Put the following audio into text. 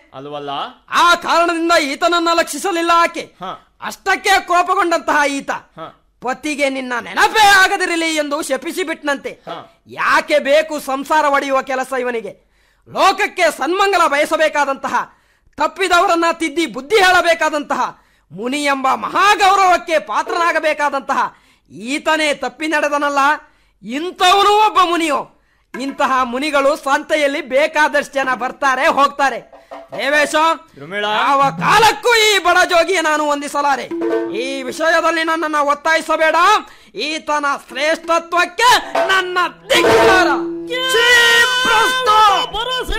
ಅಲ್ವಲ್ಲ ಆ ಕಾರಣದಿಂದ ಈತನನ್ನ ಲಕ್ಷಿಸಲಿಲ್ಲ ಆಕೆ ಹ ಅಷ್ಟಕ್ಕೆ ಕೋಪಗೊಂಡಂತಹ ಈತ ಹ ಪತಿಗೆ ನಿನ್ನ ನೆನಪೇ ಆಗದಿರಲಿ ಎಂದು ಶಪಿಸಿ ಬಿಟ್ನಂತೆ ಹ. ಯಾಕೆ ಬೇಕು ಸಂಸಾರ ಒಡೆಯುವ ಕೆಲಸ ಇವನಿಗೆ ಲೋಕಕ್ಕೆ ಸನ್ಮಂಗಲ ಬಯಸಬೇಕಾದಂತಹ ತಪ್ಪಿದವರನ್ನ ತಿದ್ದಿ ಬುದ್ಧಿ ಹೇಳಬೇಕಾದಂತಹ ಮುನಿ ಎಂಬ ಮಹಾಗೌರವಕ್ಕೆ ಪಾತ್ರನಾಗಬೇಕಾದಂತಹ ಈತನೇ ತಪ್ಪಿ ನಡೆದನಲ್ಲ ಇಂಥವನು ಒಬ್ಬ ಮುನಿಯೋ ಇಂತಹ ಮುನಿಗಳು ಸಂತೆಯಲ್ಲಿ ಬೇಕಾದಷ್ಟು ಜನ ಬರ್ತಾರೆ ಹೋಗ್ತಾರೆ ದೇವೇಶ ದ್ರುಮಿಳ ಯಾವ ಕಾಲಕ್ಕೂ ಈ ಬಡ ಜೋಗಿಯ ನಾನು ಹೊಂದಿಸಲಾರೆ ಈ ವಿಷಯದಲ್ಲಿ ನನ್ನನ್ನು ಒತ್ತಾಯಿಸಬೇಡ ಈತನ ಶ್ರೇಷ್ಠತ್ವಕ್ಕೆ ನನ್ನ ಧಿಕ್ಕಾರ ಛೀ, ಭ್ರಷ್ಟ! ಭರವಸೆ